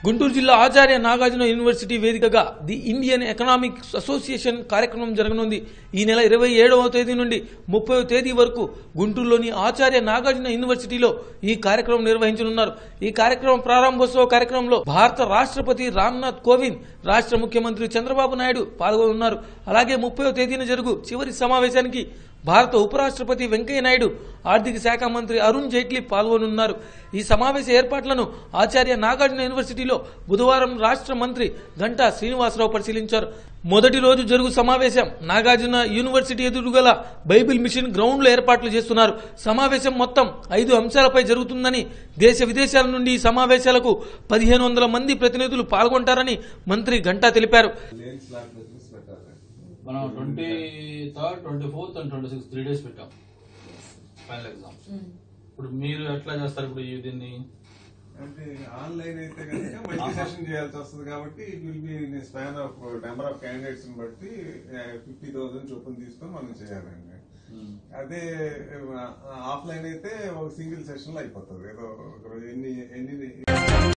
గుంటూరు జిల్లా ఆచార్య నాగార్జున యూనివర్సిటీ వేదికగా the Indian economic association కార్యక్రమం జరగనుంది ఈ నెల ఇరవై ఏడవ తేదీ నుండి ముప్పై తేదీ వరకు గుంటూరులోని ఆచార్య నాగార్జున యూనివర్సిటీలో ఈ కార్యక్రమం నిర్వహించనున్నారు ఈ కార్యక్రమం ప్రారంభోత్సవ కార్యక్రమంలో భారత రాష్ట్రపతి రామ్నాథ్ కోవింద్ రాష్ట్ర ముఖ్యమంత్రి చంద్రబాబు నాయుడు పాల్గొనున్నారు అలాగే ముప్పై తేదీన జరుగు చివరి సమావేశానికి భారత ఉపరాష్ట్రపతి వెంకయ్య నాయుడు ఆర్థిక శాఖ మంత్రి అరుణ్ జైట్లీ పాల్గొనున్నారు ఈ సమావేశ ఏర్పాట్లను ఆచార్య నాగార్జున యూనివర్సిటీలో బుధవారం రాష్ట్ర మంత్రి గంటా శ్రీనివాసరావు పరిశీలించారు మొదటి రోజు జరుగు సమావేశం నాగార్జున యూనివర్సిటీ ఎదురుగల బైబిల్ మిషన్ గ్రౌండ్ లో ఏర్పాట్లు చేస్తున్నారు సమావేశం మొత్తం ఐదు అంశాలపై జరుగుతుందని దేశ విదేశాల నుండి ఈ సమావేశాలకు పదిహేను వందల మంది ప్రతినిధులు పాల్గొంటారని మంత్రి గంటా తెలిపారు లేని స్లాట్ బిజినెస్ పెట్టాలి మనం twenty third twenty fourth and twenty six three days పెట్టాం ఫైనల్ ఎగ్జామ్స్ ఇప్పుడు మీరు ఎట్లా చేస్తారు ఇప్పుడు ఈ దీన్ని అంటే ఆన్లైన్ అయితే కనుక మల్టీ సెషన్ చేయాల్సి వస్తుంది కాబట్టి it will be in span of number of candidates బట్టి ఫిఫ్టీ థౌసండ్ చొప్పున తీసుకొని మనం చేయాలండి అదే ఆఫ్లైన్ అయితే ఒక సింగిల్ సెషన్ లో అయిపోతుంది ఏదో ఒక రోజు ఎన్ని ఎన్ని